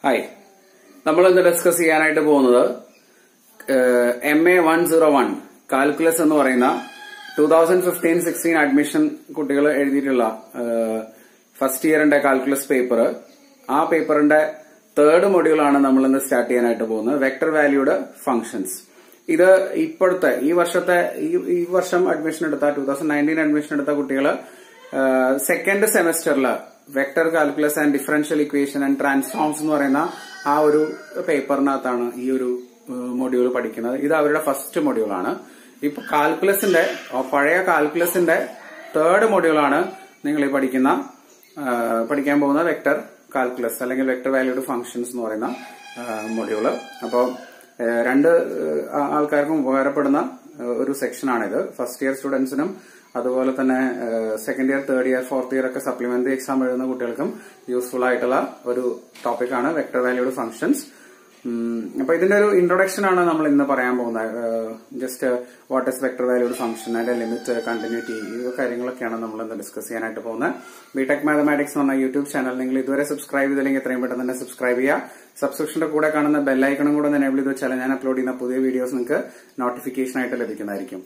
hi നമ്മൾ ഇന്ന് discuss ചെയ്യാനായിട്ട് പോകുന്നത് M A one zero one calculus എന്ന് പറയുന്ന two thousand fifteen sixteen admission കുട്ടികൾ എഴുതിയിട്ടുള്ള ഫസ്റ്റ് ഇയറിന്റെ കാൽക്കുലസ് പേപ്പർ ആ പേപ്പറിന്റെ തേർഡ് മൊഡ്യൂളാണ് നമ്മൾ ഇന്ന് സ്റ്റാർട്ട് ചെയ്യാനായിട്ട് പോകുന്നത് വെക്ടർ വാല്യൂഡ് ഫംഗ്ഷൻസ് ഇത് ഇപ്പോഴത്തെ ഈ വർഷത്തെ ഈ- ഈ വർഷം അഡ്മിഷൻ എടുത്ത ടൂ തൗസൻഡ് നയൻറ്റീൻ അഡ്മിഷൻ എടുത്ത കുട്ടികൾ സെക്കൻഡ് സെമസ്റ്ററിൽ vector calculus and differential equation and transforms എന്ന് പറയുന്ന ആ ഒരു പേപ്പറിനകത്താണ് ഈ ഒരു മൊഡ്യൂൾ പഠിക്കുന്നത് ഇത് അവരുടെ ഫസ്റ്റ് മൊഡ്യൂളാണ് ഇപ്പൊ കാൽക്കുലസിന്റെ ആ പഴയ കാൽക്കുലസിന്റെ തേർഡ് മൊഡ്യൂളാണ് നിങ്ങൾ ഈ പഠിക്കുന്ന ആ, പഠിക്കാൻ പോകുന്ന വെക്ടർ കാൽക്കുലസ് അല്ലെങ്കിൽ വെക്ടർ വാല്യൂഡ് ഫംഗ്ഷൻസ് എന്ന് പറയുന്ന മൊഡ്യൂള് അപ്പോൾ രണ്ട് ആ, ആൾക്കാർക്കും ഉപകാരപ്പെടുന്ന ആ, ഒരു സെക്ഷനാണിത് ഫസ്റ്റ് ഇയർ സ്റ്റുഡൻസിനും അതുപോലെ തന്നെ second year third year fourth year ഒക്കെ സപ്ലിമെന്ററി എക്സാം എഴുതുന്ന കുട്ടികൾക്കും യൂസ്ഫുൾ ആയിട്ടുള്ള ഒരു ടോപ്പിക്കാണ് വെക്ടർ വാല്യൂഡ് ഫംഗ്ഷൻസ് അപ്പൊ ഇതിന്റെ ഒരു ഇൻട്രൊഡക്ഷൻ ആണ് നമ്മൾ ഇന്ന് പറയാൻ പോകുന്നത് just what is vector valued function അതിന്റെ ലിമിറ്റ് കണ്ടിന്യൂറ്റി ഈ കാര്യങ്ങളൊക്കെയാണ് നമ്മൾ ഇന്ന് ഡിസ്കസ് ചെയ്യാനായിട്ട് പോകുന്നത് ബിടെക് മാത്തമാറ്റിക്സ് എന്ന് പറഞ്ഞ യൂട്യൂബ് ചാനൽ നിങ്ങൾ ഇതുവരെ സബ്സ്ക്രൈബ് ചെയ്തില്ലെങ്കിൽ എത്രയും പെട്ടെന്ന് തന്നെ സബ്സ്ക്രൈബ് ചെയ്യുക സബ്സ്ക്രിപ്ഷന്റെ കൂടെ കാണുന്ന ബെല്ലൈക്കണും കൂടെ എനേബിൾ ചെയ്ത് വെച്ചാൽ ഞാൻ അപ്ലോഡ് ചെയ്യുന്ന പുതിയ വീഡിയോസ് നിങ്ങൾക്ക് നോട്ടിഫിക്കേഷൻ ആയിട്ട് ലഭിക്കുന്നതായിരിക്കും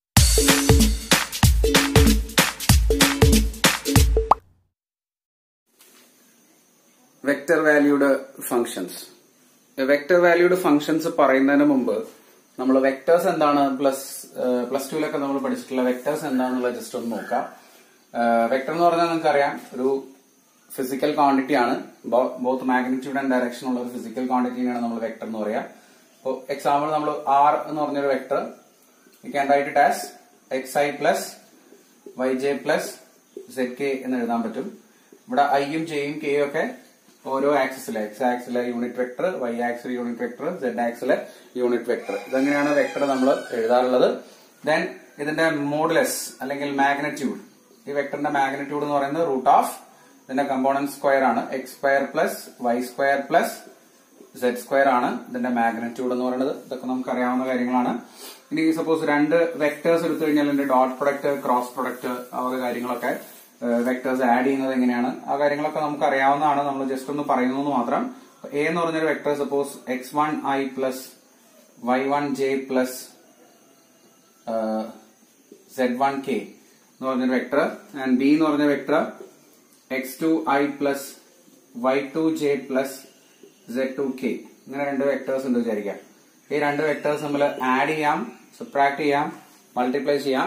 vector valued functions vector valued functions പറയുന്നതിന് മുമ്പ് നമ്മൾ വെക്ടേഴ്സ് എന്താണ് പ്ലസ് പ്ലസ് ടുവിലൊക്കെ നമ്മൾ പഠിച്ചിട്ടുള്ള വെക്ടേഴ്സ് എന്താണെന്നുള്ളത് ജസ്റ്റ് ഒന്ന് നോക്കാം വെക്ടർ എന്ന് പറഞ്ഞാൽ നിങ്ങൾക്കറിയാം ഒരു ഫിസിക്കൽ ക്വാണ്ടിറ്റി ആണ് ബോത്ത് മാഗ്നിറ്റ്യൂഡ് ആൻഡ് ഡയറക്ഷൻ ഉള്ള ഒരു ഫിസിക്കൽ ക്വാണ്ടിറ്റിയാണ് നമ്മൾ വെക്ടർ എന്ന് പറയാം ഇപ്പോൾ എക്സാമ്പിൾ നമ്മൾ ആർ എന്ന് പറഞ്ഞൊരു vector you can write it as x i plus y j plus z k എന്ന് എഴുതാൻ പറ്റും ഇവിടെ ഐയും ജെയും കെയും ഒക്കെ ഓരോ ആക്സിസിലെ എക്സ് ആക്സിലെ യൂണിറ്റ് വെക്ടർ വൈ ആക്സിലെ യൂണിറ്റ് വെക്ടർ സെഡ് ആക്സിലെ യൂണിറ്റ് വെക്ടർ ഇതെങ്ങനെയാണ് വെക്ടർ നമ്മൾ എഴുതാറുള്ളത് ദെൻ ഇതിന്റെ മോഡുലസ് അല്ലെങ്കിൽ മാഗ്നറ്റ്യൂഡ് ഈ വെക്ടറിന്റെ മാഗ്നറ്റ്യൂഡ് എന്ന് പറയുന്നത് റൂട്ട് ഓഫ് ഇതിന്റെ കമ്പോണന്റ് സ്ക്വയർ ആണ് x square plus y square plus z square ആണ് ഇതിന്റെ മാഗ്നറ്റ്യൂഡ് എന്ന് പറയുന്നത് ഇതൊക്കെ നമുക്ക് അറിയാവുന്ന കാര്യങ്ങളാണ് ഇനി സപ്പോസ് രണ്ട് വെക്ടേഴ്സ് എടുത്തു കഴിഞ്ഞാൽ ഇതിന്റെ ഡോട്ട് പ്രൊഡക്റ്റ് ക്രോസ് പ്രൊഡക്റ്റ് ആ വക കാര്യങ്ങളൊക്കെ വെക്ടേഴ്സ് ആഡ് ചെയ്യുന്നത് എങ്ങനെയാണ് ആ കാര്യങ്ങളൊക്കെ നമുക്ക് അറിയാവുന്നതാണ് നമ്മൾ ജസ്റ്റ് ഒന്ന് പറയുന്നു മാത്രം എ എന്ന് പറഞ്ഞൊരു vector suppose x one i plus y one j plus z one k എന്ന് പറഞ്ഞൊരു വെക്ടർ ആൻഡ് ബി എന്ന് പറഞ്ഞ vector x two i plus y two j plus z two k ഇങ്ങനെ രണ്ട് വെക്ടേഴ്സ് ഉണ്ട് വിചാരിക്കാം ഈ രണ്ട് വെക്ടേഴ്സ് നമ്മൾ ആഡ് ചെയ്യാം സബ്ട്രാക്ട് ചെയ്യാം മൾട്ടിപ്ലൈ ചെയ്യാം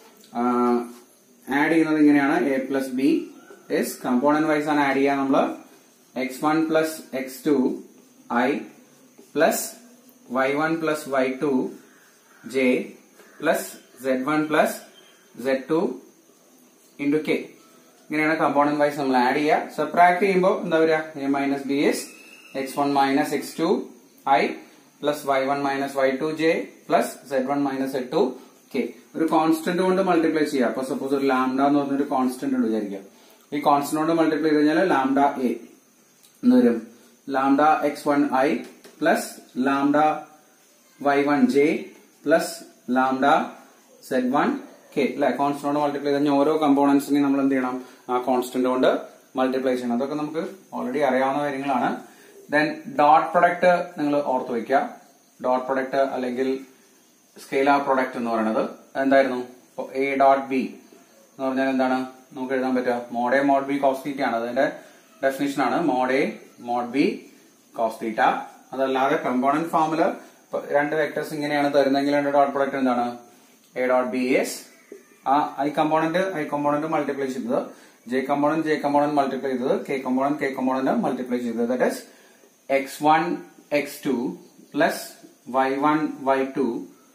ആഡ് ചെയ്യുന്നത് ഇങ്ങനെയാണ് A plus B is component wise ആണ് ആഡ് ചെയ്യാം നമ്മൾ x one plus x two i plus y one plus y two j plus z one plus z two into k ഇങ്ങനെയാണ് component wise നമ്മൾ add ചെയ്യുക subtract ചെയ്യുമ്പോൾ എന്താ വരിക A minus B is x one minus x two i plus y one minus y two j plus z one minus z two k ഒരു constant കൊണ്ട് multiply ചെയ്യുക അപ്പൊ സപ്പോസ് ഒരു ലാംഡ എന്ന് പറഞ്ഞൊരു കോൺസ്റ്റന്റ് ഉണ്ട് വിചാരിക്കുക ഈ കോൺസ്റ്റന്റ് കൊണ്ട് മൾട്ടിപ്ലൈ ചെയ്ത് കഴിഞ്ഞാൽ ലാംഡ എ എന്ന് വരും lambda x one i plus lambda y one j plus lambda z one k അല്ലെ കോൺസ്റ്റന്റ് കൊണ്ട് മൾട്ടിപ്ലൈ ചെയ്ത് കഴിഞ്ഞാൽ ഓരോ കമ്പോണൻസിനെ നമ്മൾ എന്ത് ചെയ്യണം ആ കോൺസ്റ്റന്റ് കൊണ്ട് മൾട്ടിപ്ലൈ ചെയ്യണം അതൊക്കെ നമുക്ക് ഓൾറെഡി അറിയാവുന്ന കാര്യങ്ങളാണ് ദെൻ ഡോട്ട് പ്രൊഡക്റ്റ് നിങ്ങൾ ഓർത്ത് വയ്ക്കുക ഡോട്ട് പ്രൊഡക്റ്റ് അല്ലെങ്കിൽ സ്കെയിലാർ പ്രൊഡക്റ്റ് എന്ന് പറയുന്നത് എന്തായിരുന്നു എ ഡോട്ട് ബി എന്ന് പറഞ്ഞാൽ എന്താണ് നമുക്ക് എഴുതാൻ പറ്റുക mod A mod B cos theta ആണ് അതിന്റെ ഡെഫിനിഷൻ ആണ് mod A mod B cos theta അതല്ലാതെ കമ്പോണന്റ് ഫോമില് രണ്ട് വെക്ടേഴ്സ് ഇങ്ങനെയാണ് തരുന്നെങ്കിൽ രണ്ട് ഡോട്ട് പ്രൊഡക്റ്റ് എന്താണ് എ ഡോട്ട് ബി എസ് ആ i component i component multiply ചെയ്തത് j component j component multiply ചെയ്തത് k component k component multiply ചെയ്തത് that is x one x two plus y one y two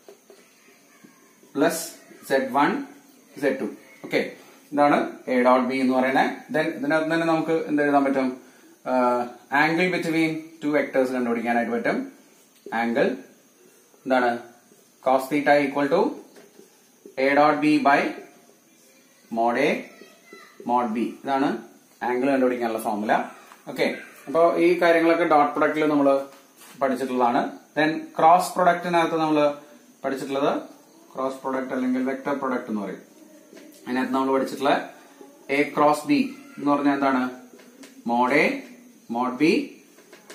plus z one z two okay ഇതാണ് A dot B എന്ന് പറയുന്നത് then ഇതിനകത്ത് തന്നെ നമുക്ക് എന്ത് എഴുതാൻ പറ്റും ആംഗിൾ ബിറ്റ്വീൻ ടു വെക്ടേഴ്സ് കണ്ടുപിടിക്കാനായിട്ട് പറ്റും ആംഗിൾ എന്താണ് cos theta equal to A dot B by mod A mod B ഇതാണ് ആംഗിൾ കണ്ടുപിടിക്കാനുള്ള ഫോർമുല ഓക്കെ അപ്പോൾ ഈ കാര്യങ്ങളൊക്കെ ഡോട്ട് പ്രൊഡക്റ്റിൽ നമ്മൾ പഠിച്ചിട്ടുള്ളതാണ് ദെൻ ക്രോസ് പ്രൊഡക്റ്റിനകത്ത് നമ്മൾ പഠിച്ചിട്ടുള്ളത് ക്രോസ് പ്രൊഡക്റ്റ് അല്ലെങ്കിൽ വെക്ടർ പ്രൊഡക്റ്റ് എന്ന് പറയും അതിനകത്ത് നമ്മൾ പഠിച്ചിട്ടുള്ള എ ക്രോസ് ബി എന്ന് പറഞ്ഞാൽ എന്താണ് mod A mod B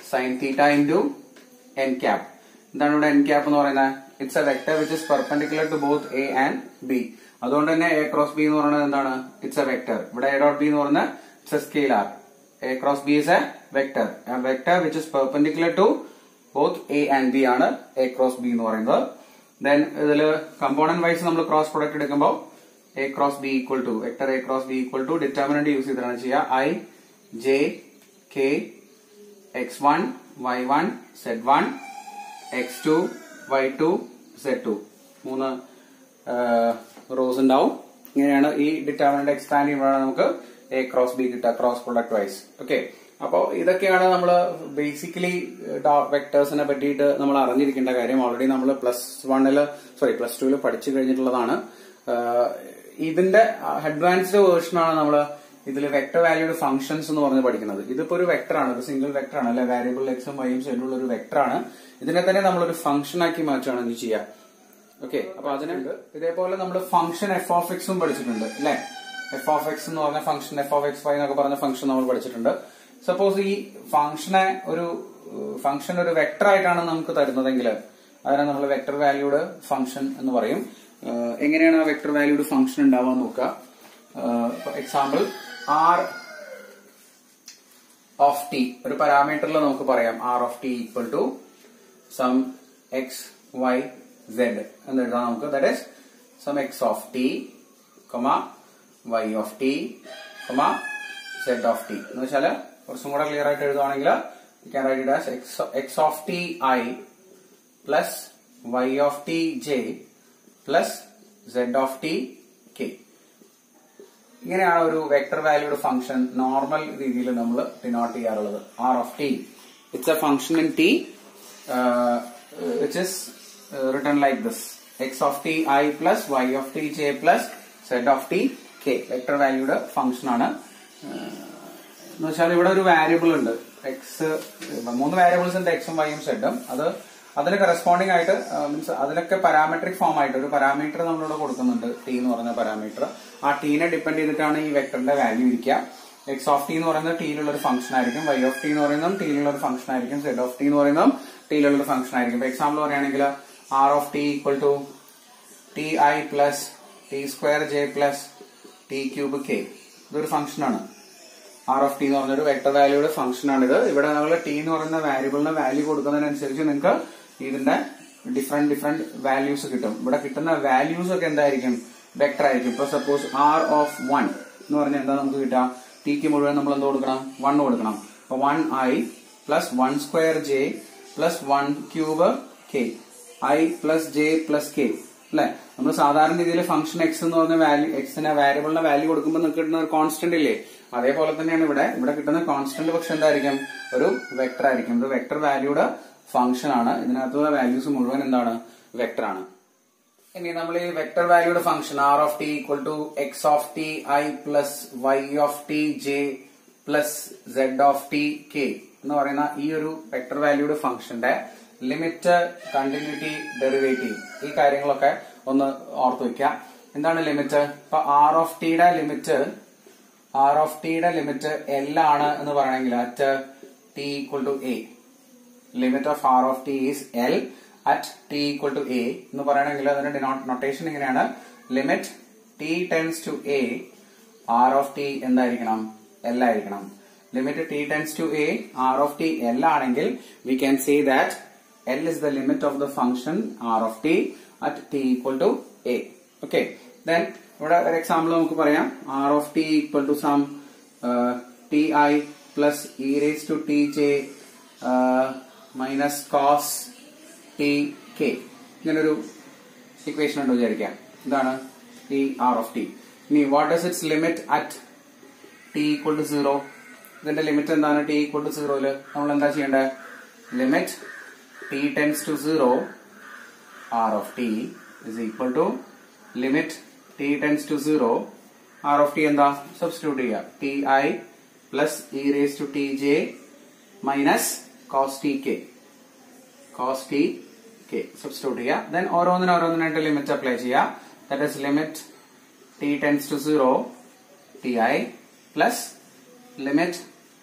sine theta into n cap എന്താണ് ഇവിടെ എൻ ക്യാപ് എന്ന് പറയുന്നത് it's a vector which is perpendicular to both A and B അതുകൊണ്ട് തന്നെ എ ക്രോസ് ബി എന്ന് പറയുന്നത് എന്താണ് ഇറ്റ്സ് എ വെക്ടർ ഇവിടെ എ ഡോട്ട് ബി എന്ന് പറയുന്നത് it's a scalar A cross B is a vector vector which is perpendicular to both A and B ആണ് A cross B എന്ന് പറയുന്നത് ദെൻ ഇതിൽ കമ്പോണന്റ് വൈസ് നമ്മൾ ക്രോസ് പ്രൊഡക്റ്റ് എടുക്കുമ്പോൾ A cross B equal to vector A cross B equal to determinant use ചെയ്തിട്ടാണ് ചെയ്യുക i j k x one y one z one x two y two z two മൂന്ന് rows ഉണ്ടാവും ഇങ്ങനെയാണ് ഈ determinant expand ചെയ്യുമ്പോഴാണ് നമുക്ക് A cross B കിട്ടുക cross product wise okay അപ്പോൾ ഇതൊക്കെയാണ് നമ്മൾ ബേസിക്കലി ഡോട്ട് വെക്ടേഴ്സിനെ പറ്റിയിട്ട് നമ്മൾ അറിഞ്ഞിരിക്കേണ്ട കാര്യം ഓൾറെഡി നമ്മൾ പ്ലസ് വണ്ണില് സോറി പ്ലസ് ടുവിൽ പഠിച്ചു കഴിഞ്ഞിട്ടുള്ളതാണ് ആഹ് ഇതിന്റെ അഡ്വാൻസ്ഡ് വേർഷനാണ് നമ്മൾ ഇതിൽ വെക്ടർ വാല്യൂഡ് ഫംഗ്ഷൻസ് എന്ന് പറഞ്ഞ് പഠിക്കുന്നത് ഇതിപ്പോ ഒരു വെക്ടർ ആണ് ഒരു സിംഗിൾ വെക്ടർ ആണ് അല്ലെ വാരിയബിൾ എക്സും വൈയും സെല്ലുള്ള ഒരു വെക്ടർ ആണ് ഇതിനെ തന്നെ നമ്മളൊരു ഫംഗ്ഷൻ ആക്കി മാറ്റുകയാണ് ഇത് ചെയ്യുക ഓക്കെ അപ്പൊ അതിനുണ്ട് ഇതേപോലെ നമ്മൾ ഫംഗ്ഷൻ എഫ് ഓഫ് എക്സും പഠിച്ചിട്ടുണ്ട് അല്ലെ എഫ് ഓഫ് എക്സ് എന്ന് പറഞ്ഞ function f of x y എന്നൊക്കെ പറഞ്ഞ ഫംഗ്ഷൻ നമ്മൾ പഠിച്ചിട്ടുണ്ട് സപ്പോസ് ഈ ഫംഗ്ഷനെ ഒരു ഫംഗ്ഷൻ ഒരു വെക്ടർ ആയിട്ടാണ് നമുക്ക് തരുന്നതെങ്കിൽ അതിനെ നമ്മൾ വെക്ടർ വാല്യൂഡ് ഫംഗ്ഷൻ എന്ന് പറയും ഏഹ് എങ്ങനെയാണ് ആ വെക്ടർ വാല്യൂഡ് ഫംഗ്ഷൻ ഉണ്ടാവാൻ നോക്കുക എക്സാമ്പിൾ ആർ ഓഫ് ടി ഒരു പാരാമീറ്ററിൽ നമുക്ക് പറയാം r of t equal to some x y z എന്ന് എഴുതാം നമുക്ക് that is some x of t comma y of t comma z of t എന്ന് വെച്ചാൽ കുറച്ചും കൂടെ ക്ലിയർ ആയിട്ട് എഴുതുവാണെങ്കിൽ can write it as x x of t i plus y of t j plus z of t k ഇങ്ങനെയാണ് ഒരു vector valued function normal രീതിയിൽ നമ്മൾ ഡിനോട്ട് ചെയ്യാറുള്ളത് r of t it's a function in t which is return like this x of t i plus y of t j plus z of t k vector valued function ആണ് എന്ന് വെച്ചാൽ ഇവിടെ ഒരു variable ഉണ്ട് X മൂന്ന് variables ഉണ്ട് എക്സും വൈയും സെഡും അത് അതിന് കറസ്പോണ്ടിങ് ആയിട്ട് മീൻസ് അതിനൊക്കെ പാരാമെട്രിക് ഫോം ആയിട്ട് ഒരു പാരാമീറ്റർ നമ്മളിവിടെ കൊടുക്കുന്നുണ്ട് ടി എന്ന് പറയുന്ന പാരാമീറ്റർ ആ ടീനെ ഡിപ്പെൻഡ് ചെയ്തിട്ടാണ് ഈ വെക്ടറിന്റെ വാല്യൂ ഇരിക്കുക എക്സ് ഓഫ് ടി എന്ന് പറയുന്നത് ടിയിലുള്ള ഒരു ഫംഗ്ഷൻ ആയിരിക്കും വൈ ഓഫ് ടി എന്ന് പറയുന്നതും ടിയിലുള്ള ഒരു ഫംഗ്ഷൻ ആയിരിക്കും സെഡ് ഓഫ് ടി എന്ന് പറയുന്നതും ടിയിലുള്ള ഒരു ഫംഗ്ഷൻ ആയിരിക്കും ഇപ്പൊ എക്സാമ്പിൾ പറയുകയാണെങ്കിൽ r of t equal to t i plus t square j plus t cube k ഇതൊരു ഫംഗ്ഷനാണ് ആർ ഓഫ് ടി എന്ന് പറഞ്ഞൊരു വെക്ടർ വാല്യൂയുടെ ഫംഗ്ഷൻ ആണിത് ഇവിടെ നമ്മൾ ടി എന്ന് പറയുന്ന വാല്യൂബിളിന് വാല്യൂ കൊടുക്കുന്നതിനനുസരിച്ച് നിങ്ങൾക്ക് ഇതിന്റെ ഡിഫറെന്റ് ഡിഫറെന്റ് വാല്യൂസ് കിട്ടും ഇവിടെ കിട്ടുന്ന വാല്യൂസ് ഒക്കെ എന്തായിരിക്കും വെക്ടർ ആയിരിക്കും ഇപ്പൊ സപ്പോസ് ആർ ഓഫ് വൺ എന്ന് പറഞ്ഞാൽ എന്താ നമുക്ക് കിട്ടുക ടിക്ക് മുഴുവൻ നമ്മൾ എന്ത് കൊടുക്കണം വൺ കൊടുക്കണം അപ്പൊ one i plus one square j plus one cube k i plus j plus k അല്ലെ നമ്മൾ സാധാരണ രീതിയിൽ ഫംഗ്ഷൻ എക്സ് എന്ന് പറഞ്ഞ വാല്യൂ എക്സിന് വാരിയബിളിന് വാല്യൂ കൊടുക്കുമ്പോൾ നിങ്ങൾക്ക് കിട്ടുന്ന ഒരു കോൺസ്റ്റന്റ് ഇല്ലേ അതേപോലെ തന്നെയാണ് ഇവിടെ ഇവിടെ കിട്ടുന്ന കോൺസ്റ്റന്റ് പക്ഷെ എന്തായിരിക്കും ഒരു വെക്ടർ ആയിരിക്കും ഇത് വെക്ടർ വാല്യൂയുടെ ഫംഗ്ഷൻ ആണ് ഇതിനകത്തുള്ള വാല്യൂസ് മുഴുവൻ എന്താണ് വെക്ടർ ആണ് ഇനി നമ്മൾ ഈ വെക്ടർ വാല്യൂയുടെ function r of t equal to x of t i plus y of t j plus z of t k എന്ന് പറയുന്ന ഈ ഒരു വെക്ടർ വാല്യൂയുടെ ഫംഗ്ഷന്റെ ലിമിറ്റ് കണ്ടിന്യൂറ്റി ഡെറിവേറ്റീവ് ഈ കാര്യങ്ങളൊക്കെ ഒന്ന് ഓർത്ത് വെക്കാം എന്താണ് ലിമിറ്റ് ഇപ്പൊ ആർ ഓഫ് ടിയുടെ ലിമിറ്റ് ആർ ഓഫ് ടിയുടെ ലിമിറ്റ് എൽ ആണ് എന്ന് പറയണമെങ്കിൽ at t equal to A limit of r of t is L at t equal to A എന്ന് പറയണമെങ്കിൽ അതിന്റെ നൊട്ടേഷൻ ഇങ്ങനെയാണ് limit t tends to A r of t എന്തായിരിക്കണം L ആയിരിക്കണം limit t tends to A r of t L ആണെങ്കിൽ we can say that L is the limit of the function r of t at t equal to A okay then ഇവിടെ ഒരു example നമുക്ക് പറയാം r of t equal to some t i plus e raise to t j minus cos t k ഇങ്ങനൊരു equation ഉണ്ട് വിചാരിക്കാം ഇതാണ് ഈ r of t ഇനി what is its limit at t equal to zero ഇതിന്റെ limit എന്താണ് t equal to സീറോയില് നമ്മൾ എന്താ ചെയ്യേണ്ടത് limit t tends to zero R of T is equal to limit t tends to zero R of t എന്താ substitute ചെയ്യുക t i plus e raise to t j minus cos t k cos t k substitute ചെയ്യുക then ഓരോന്നിനും ഓരോന്നിനായിട്ട് limit apply ചെയ്യുക that is limit t tends to zero t i plus limit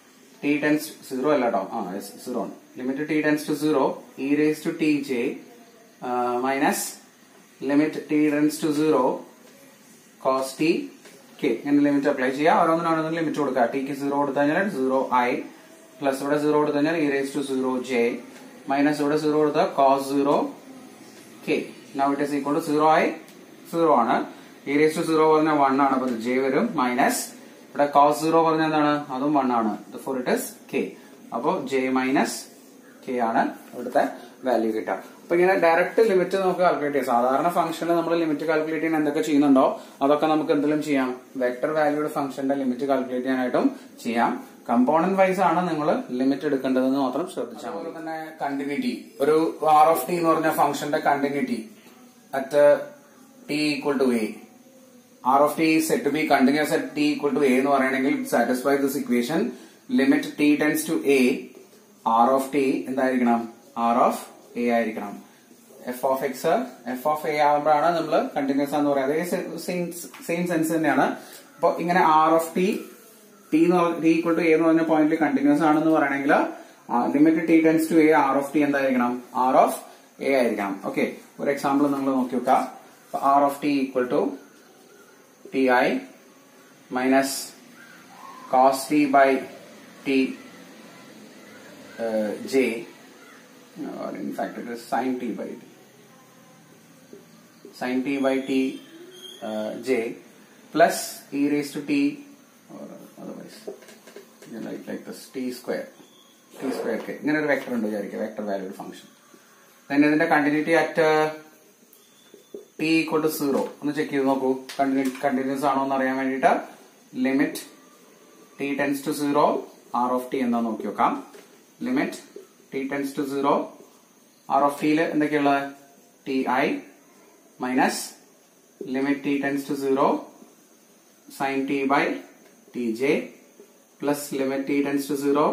t tends zero അല്ല കേട്ടോ ആ zero ആണ് limit t tends to zero e raise to t j minus limit t tends to zero cos t k ഇങ്ങനെ limit apply ചെയ്യുക ഓരോന്നിനാണെന്ന് limit കൊടുക്കുക ടിക്ക് zero കൊടുത്തു കഴിഞ്ഞാൽ സീറോ ഐ പ്ലസ് ഇവിടെ സീറോ കൊടുത്തു കഴിഞ്ഞാൽ e raise to zero j minus ഇവിടെ സീറോ കൊടുത്താൽ cos zero k now it is equal to zero ആയി സീറോ ആണ് ഇ റേസ് ടു സീറോ പറഞ്ഞാൽ വൺ ആണ് അപ്പൊ ജെ വരും മൈനസ് ഇവിടെ കോസ് സീറോ പറഞ്ഞ എന്താണ് അതും വൺ ആണ് ഫോർ ഇറ്റ് ഇസ് കെ അപ്പോ ജെ മൈനസ് കെ ആണ് ഇവിടുത്തെ വാല്യൂ കിട്ടുക അപ്പൊ ഇങ്ങനെ ഡയറക്റ്റ് ലിമിറ്റ് നമുക്ക് കാൽക്കുലേറ്റ് ചെയ്യാം സാധാരണ ഫംഗ്ഷനിൽ നമ്മൾ ലിമിറ്റ് കാൽക്കുലേറ്റ് ചെയ്യാൻ എന്തൊക്കെ ചെയ്യുന്നുണ്ടോ അതൊക്കെ നമുക്ക് എന്തെങ്കിലും ചെയ്യാം വെക്ടർ വാല്യൂഡ് ഫംഗ്ഷന്റെ ലിമിറ്റ് കാൽക്കുലേറ്റ് ചെയ്യാനായിട്ടും ചെയ്യാം കമ്പോണന്റ് വൈസ് ആണ് നിങ്ങൾ ലിമിറ്റ് എടുക്കേണ്ടതെന്ന് മാത്രം ശ്രദ്ധിച്ചാൽ അതുപോലെ തന്നെ കണ്ടിന്യൂറ്റി ഒരു ആർ ഓഫ് ടി എന്ന് പറഞ്ഞ ഫംഗ്ഷന്റെ continuity at t equal to A r of t said to be continuous at t equal to A എന്ന് പറയണമെങ്കിൽ satisfy this equation limit t tends to A r of t എന്തായിരിക്കണം r of A ആയിരിക്കണം f of x f of A ആകുമ്പോഴാണ് നമ്മൾ continuous എന്ന് പറയുന്നത് അതേ same sense തന്നെയാണ് അപ്പൊ ഇങ്ങനെ ആർ ഓഫ് ടി ടി എന്ന് ടി ഈക്വൽ ടു എ എന്ന് പറഞ്ഞ പോയിന്റിൽ കണ്ടിന്യൂസ് ആണെന്ന് പറയണമെങ്കിൽ limit t tends to A r of t എന്തായിരിക്കണം ആർ ഓഫ് എ ആയിരിക്കണം ഓക്കെ ഒരു എക്സാമ്പിൾ നിങ്ങൾ നോക്കി വെക്കാം r of t equal to t i minus cos t by t j or in fact it is sin t by t sin t by t uh, j plus e raised to t or otherwise you can write like this t square t square k ഇങ്ങനെ ഒരു vector ഉണ്ട് വിചാരിക്കുക vector valued function then ഇതിന്റെ continuity at t equal to zero ഒന്ന് check ചെയ്ത് നോക്കൂ continuous ആണോ എന്ന് അറിയാൻ വേണ്ടിയിട്ട് limit t tends to zero R of t എന്താ നോക്കി നോക്കാം limit t tends to zero R of ടിയിൽ എന്തൊക്കെയുള്ളത് t i minus limit t tends to zero sine t by t j plus limit t tends to zero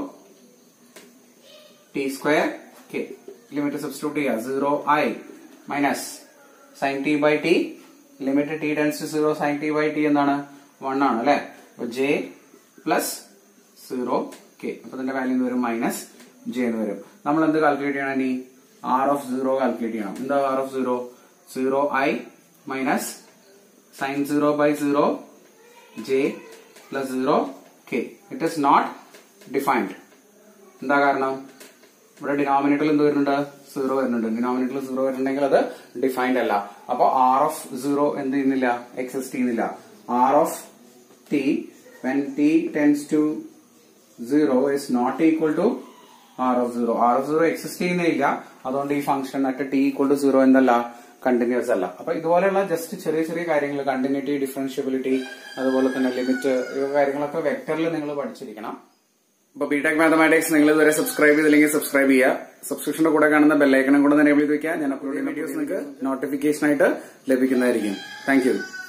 t square k limit substitute ചെയ്യുക zero i minus sine t by t limit t tends to zero sine t by t എന്താണ് one ആണ് അല്ലെ അപ്പൊ J plus zero K അപ്പൊ ഇതിന്റെ value എന്ന് വരും minus J എന്ന് വരും നമ്മൾ എന്ത് കാൽക്കുലേറ്റ് ചെയ്യണം ഇനി ആർ ഓഫ് സീറോ കാൽക്കുലേറ്റ് ചെയ്യണം എന്താ r of zero zero i minus sine zero by zero j plus zero k it is not defined എന്താ കാരണം ഇവിടെ ഡിനോമിനേറ്ററിൽ എന്ത് വരുന്നുണ്ട് സീറോ വരുന്നുണ്ട് ഡിനോമിനേറ്ററിൽ സീറോ വരുന്നുണ്ടെങ്കിൽ അത് ഡിഫൈൻഡ് അല്ല അപ്പൊ ആർ ഓഫ് സീറോ എന്ത് ചെയ്യുന്നില്ല എക്സിസ്റ്റ് ചെയ്യുന്നില്ല R of t when t tends to zero is not equal to R of zero R of zero exist ചെയ്യുന്നില്ല അതുകൊണ്ട് ഈ function at t equal to zero എന്തല്ല കണ്ടിന്യൂസ് അല്ല അപ്പൊ ഇതുപോലെയുള്ള ജസ്റ്റ് ചെറിയ ചെറിയ കാര്യങ്ങൾ കണ്ടിന്യൂറ്റി ഡിഫറൻഷ്യബിലിറ്റി അതുപോലെ തന്നെ ലിമിറ്റ് ഇവ കാര്യങ്ങളൊക്കെ വെക്ടറിൽ നിങ്ങൾ പഠിച്ചിരിക്കണം ഇപ്പൊ ബിടെക് മാത്തമാറ്റിക്സ് നിങ്ങൾ ഇതുവരെ സബ്സ്ക്രൈബ് ചെയ്തില്ലെങ്കിൽ സബ്സ്ക്രൈബ് ചെയ്യുക സബ്സ്ക്രിപ്ഷന്റെ കൂടെ കാണുന്ന ബെല്ലൈക്കണും കൂടെ എനേബിൾ ചെയ്ത് വെക്കുക ഞാൻ അപ്ലോഡ് ചെയ്യുന്ന വീഡിയോസ് നിങ്ങൾക്ക് നോട്ടിഫിക്കേഷൻ ആയിട്ട് ലഭിക്കുന്നതായിരിക്കും താങ്ക് യു